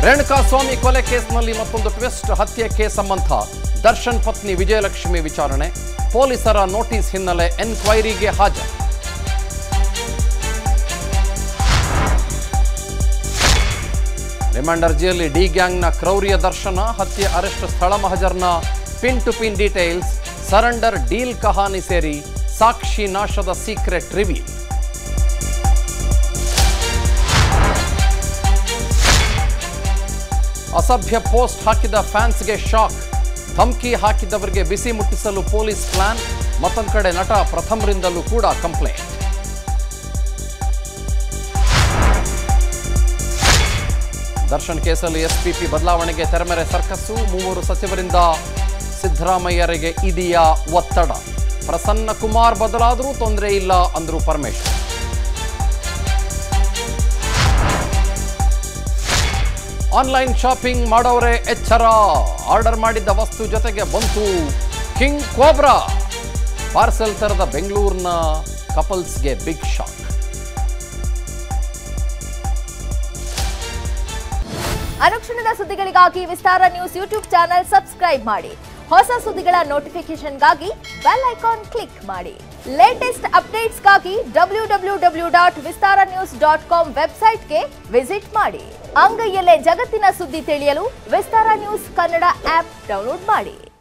ರೇಣುಕಾಸ್ವಾಮಿ ಕೊಲೆ ಕೇಸ್ನಲ್ಲಿ ಮತ್ತೊಂದು ಟ್ವಿಸ್ಟ್ ಹತ್ಯೆಗೆ ಸಂಬಂಧ ದರ್ಶನ್ ಪತ್ನಿ ವಿಜಯಲಕ್ಷ್ಮಿ ವಿಚಾರಣೆ ಪೊಲೀಸರ ನೋಟಿಸ್ ಹಿನ್ನೆಲೆ ಎನ್ಕ್ವೈರಿಗೆ ಹಾಜರು ರಿಮಾಂಡ್ ಅರ್ಜಿಯಲ್ಲಿ ಡಿ ಗ್ಯಾಂಗ್ನ ಕ್ರೌರ್ಯ ದರ್ಶನ ಹತ್ಯೆ ಅರೆಸ್ಟ್ ಸ್ಥಳ ಮಹಜರ್ನ pin to pin details surrender deal ಕಹಾನಿ ಸೇರಿ ಸಾಕ್ಷಿ ನಾಶದ ಸೀಕ್ರೆಟ್ ರಿವೀಲ್ ಅಸಭ್ಯ ಪೋಸ್ಟ್ ಹಾಕಿದ ಫ್ಯಾನ್ಸ್ಗೆ ಶಾಕ್ ಧಮ್ಕಿ ಹಾಕಿದ್ದವರಿಗೆ ಬಿಸಿ ಮುಟ್ಟಿಸಲು ಪೊಲೀಸ್ ಪ್ಲಾನ್ ಮತ್ತೊಂದು ಕಡೆ ನಟ ಪ್ರಥಮರಿಂದಲೂ ಕೂಡ ಕಂಪ್ಲೇಂಟ್ ದರ್ಶನ್ ಕೇಸಲ್ಲಿ ಎಸ್ಪಿಪಿ ಬದಲಾವಣೆಗೆ ತೆರೆಮೆರೆ ಸರ್ಕಸ್ಸು ಮೂವರು ಸಚಿವರಿಂದ ಸಿದ್ದರಾಮಯ್ಯರಿಗೆ ಇದೆಯಾ ಒತ್ತಡ ಪ್ರಸನ್ನ ಕುಮಾರ್ ಬದಲಾದರೂ ತೊಂದರೆ ಇಲ್ಲ ಅಂದ್ರು ಪರಮೇಶ್ವರ್ ಆನ್ಲೈನ್ ಶಾಪಿಂಗ್ ಮಾಡೋರೆ ಎಚ್ಚರ ಆರ್ಡರ್ ಮಾಡಿದ್ದ ವಸ್ತು ಜೊತೆಗೆ ಬಂತು ಕಿಂಗ್ ಕೋಬ್ರಾ ಪಾರ್ಸೆಲ್ ತರದ ಬೆಂಗಳೂರಿನ ಕಪಲ್ಸ್ಗೆ ಬಿಗ್ ಶಾಕ್ ಅನುಕ್ಷಣದ ಸುದ್ದಿಗಳಿಗಾಗಿ Vistara news YouTube channel subscribe ಮಾಡಿ ಹೊಸ ಸುದ್ದಿಗಳ ನೋಟಿಫಿಕೇಶನ್ಗಾಗಿ ಬೆಲ್ ಐಕಾನ್ ಕ್ಲಿಕ್ ಮಾಡಿ ಲೇಟೆಸ್ಟ್ ಅಪ್ಡೇಟ್ಸ್ಗಾಗಿ W W W dot Vistara news dot com ವೆಬ್ಸೈಟ್ಗೆ ವಿಸಿಟ್ ಮಾಡಿ ಅಂಗೈಯಲ್ಲೇ ಜಗತ್ತಿನ ಸುದ್ದಿ ತಿಳಿಯಲು Vistara news Kannada app download ಮಾಡಿ